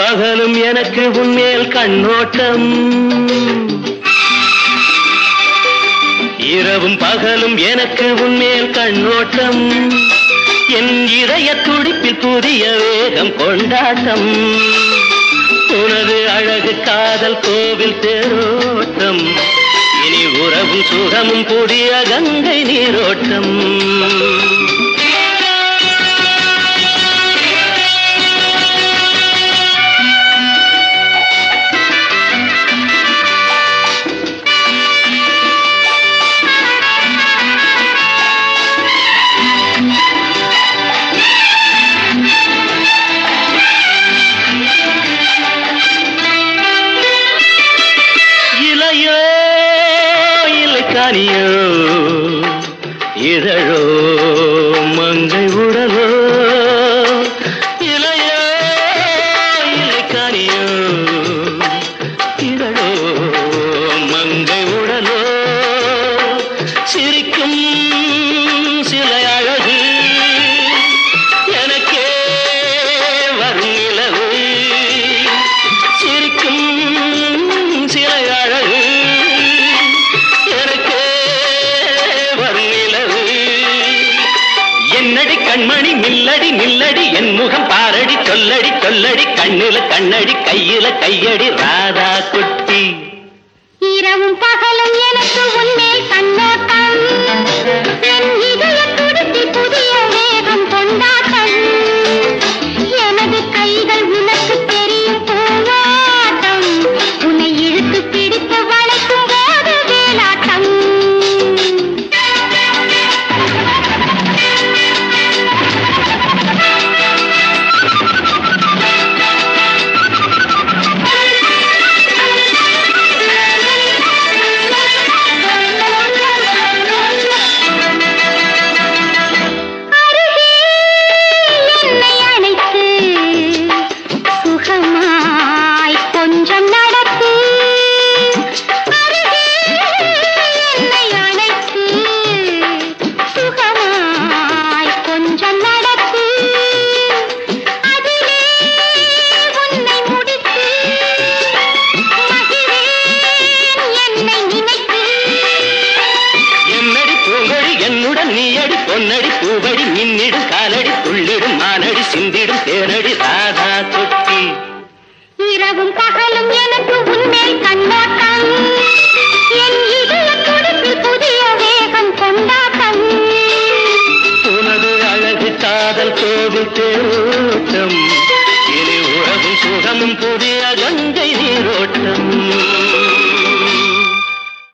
பகலும் எனக்கு உன்மேல் கண்ணோட்டம் இரவும் பகலும் எனக்கு உன்மேல் கண்ணோட்டம் என் இதய துடிப்பில் புதிய வேகம் கொண்டாட்டம் உனது அழகு காதல் கோவில் தேரோட்டம் இனி உறவும் சுகமும் புதிய கங்கை நீரோட்டம் இலையோ இலைக்கானியோ இதழோ மங்கை உடலோ இலையோ இலைக்கானியோ இதழோ மங்கை உடலோ சிரிக்கும் சிலை அழகு எனக்கே வரும் நிலவு சிரிக்கும் சிலை அழகு எனக்கே வரும் நிலவு என்னடி கண்மணி நில்லடி நில்லடி என் முகம் பாரடி சொல்லடி சொல்லடி கண்ணுல கண்ணடி கையில கையடி ராதா குட்டி இரவும் பகலும் எனக்கு உன்மேல் கண்ணோட்டம் என் இதய துடிப்பில் புதிய வேகம் கொண்டாட்டம் எனது கைகள் உனக்கு தெரியும் பூவாட்டம் உன்னை இழுத்து பிடித்து வளைக்கும் போது வேலாட்டம் என்னை அணைத்து சுகமாய் கொஞ்சம் நடத்து அருகே என்னை அணைத்து சுகமாய் கொஞ்சம் நடத்து அதிலே உன்னை முடித்து மகிழேன் என்னை நினைத்து என்னடி பூங்கொடி என்னுடன் நீயடி பொன்னடி பூவடி மின்னிடும் காலடி துள்ளிடும் மானடி சிந்திடும் தேனடி ராதா குட்டி இரவும் பகலும் எனக்கு உன்மேல் கண்ணோட்டம் என் இதய துடிப்பில் புதிய வேகம் கொண்டாட்டம் உனது அழகு காதல் கோவில் தேரோட்டம் இனி உறவும் சுகமும் புதிய கங்கை நீரோட்டம்